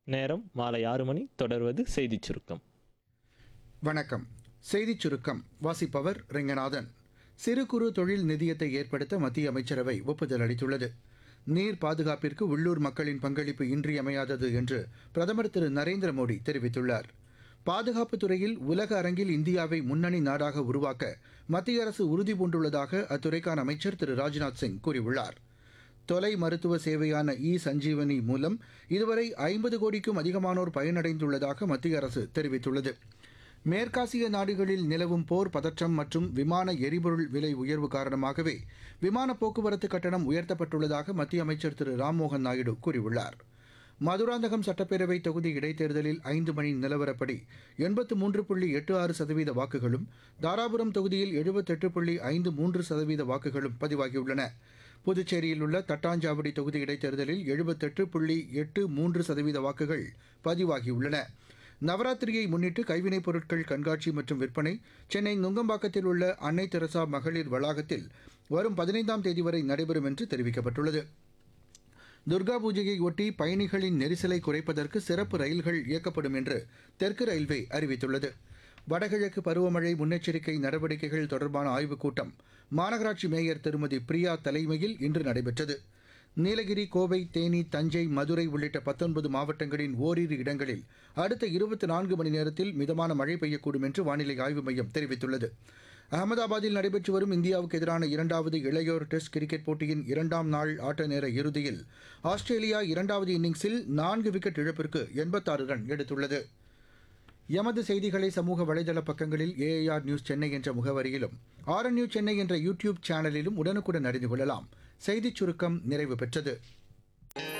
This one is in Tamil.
நேரம் மாலை ஆறு மணி தொடர்வது செய்திச் சுருக்கம் வணக்கம் செய்திச் சுருக்கம் வாசிப்பவர் ரெங்கநாதன் சிறு குறு தொழில் நிதியத்தை ஏற்படுத்த மத்திய அமைச்சரவை ஒப்புதல் அளித்துள்ளது நீர் பாதுகாப்பிற்கு உள்ளூர் மக்களின் பங்களிப்பு இன்றியமையாதது என்று பிரதமர் திரு நரேந்திர மோடி தெரிவித்துள்ளார் பாதுகாப்புத் துறையில் உலக அரங்கில் இந்தியாவை முன்னணி நாடாக உருவாக்க மத்திய அரசு உறுதி பூண்டுள்ளதாக அத்துறைக்கான அமைச்சர் திரு ராஜ்நாத் சிங் கூறியுள்ளார் தொலை மருத்துவ சேவையான இ சஞ்சீவனி மூலம் இதுவரை ஐம்பது கோடிக்கும் அதிகமானோர் பயனடைந்துள்ளதாக மத்திய அரசு தெரிவித்துள்ளது மேற்காசிய நாடுகளில் நிலவும் போர் பதற்றம் மற்றும் விமான எரிபொருள் விலை உயர்வு காரணமாகவே விமான போக்குவரத்து கட்டணம் உயர்த்தப்பட்டுள்ளதாக மத்திய அமைச்சர் திரு ராம்மோகன் நாயுடு கூறியுள்ளார் மதுராந்தகம் சட்டப்பேரவை தொகுதி இடைத்தேர்தலில் ஐந்து மணி நிலவரப்படி எண்பத்து மூன்று புள்ளி எட்டு ஆறு சதவீத வாக்குகளும் தாராபுரம் தொகுதியில் எழுபத்தெட்டு புள்ளி ஐந்து மூன்று சதவீத வாக்குகளும் பதிவாகியுள்ளன புதுச்சேரியில் உள்ள தட்டாஞ்சாவடி தொகுதி இடைத்தேர்தலில் எழுபத்தெட்டு புள்ளி எட்டு மூன்று சதவீத வாக்குகள் பதிவாகியுள்ளன நவராத்திரியை முன்னிட்டு கைவினைப் பொருட்கள் கண்காட்சி மற்றும் விற்பனை சென்னை நுங்கம்பாக்கத்தில் உள்ள அன்னை தெரசா மகளிர் வளாகத்தில் வரும் பதினைந்தாம் தேதி வரை நடைபெறும் என்று தெரிவிக்கப்பட்டுள்ளது துர்கா பூஜையை ஒட்டி பயணிகளின் நெரிசலை குறைப்பதற்கு சிறப்பு ரயில்கள் இயக்கப்படும் என்று தெற்கு ரயில்வே அறிவித்துள்ளது வடகிழக்கு பருவமழை முன்னெச்சரிக்கை நடவடிக்கைகள் தொடர்பான ஆய்வுக் கூட்டம் மாநகராட்சி மேயர் திருமதி பிரியா தலைமையில் இன்று நடைபெற்றது நீலகிரி கோவை தேனி தஞ்சை மதுரை உள்ளிட்ட பத்தொன்பது மாவட்டங்களின் ஓரிரு இடங்களில் அடுத்த இருபத்தி நான்கு மணி நேரத்தில் மிதமான மழை பெய்யக்கூடும் என்று வானிலை ஆய்வு மையம் தெரிவித்துள்ளது அகமதாபாத்தில் நடைபெற்று வரும் இந்தியாவுக்கு எதிரான இரண்டாவது இளையோர் டெஸ்ட் கிரிக்கெட் போட்டியின் இரண்டாம் நாள் ஆட்ட நேர இறுதியில் ஆஸ்திரேலியா இரண்டாவது இன்னிங்ஸில் நான்கு விக்கெட் இழப்பிற்கு எண்பத்தாறு ரன் எடுத்துள்ளது எமது செய்திகளை சமூக வலைதள பக்கங்களில் ஏஐஆர் நியூஸ் சென்னை என்ற முகவரியிலும் ஆர்என் நியூஸ் சென்னை என்ற யூடியூப் சேனலிலும் உடனுக்குடன் அறிந்து கொள்ளலாம் செய்திச் சுருக்கம் நிறைவு பெற்றது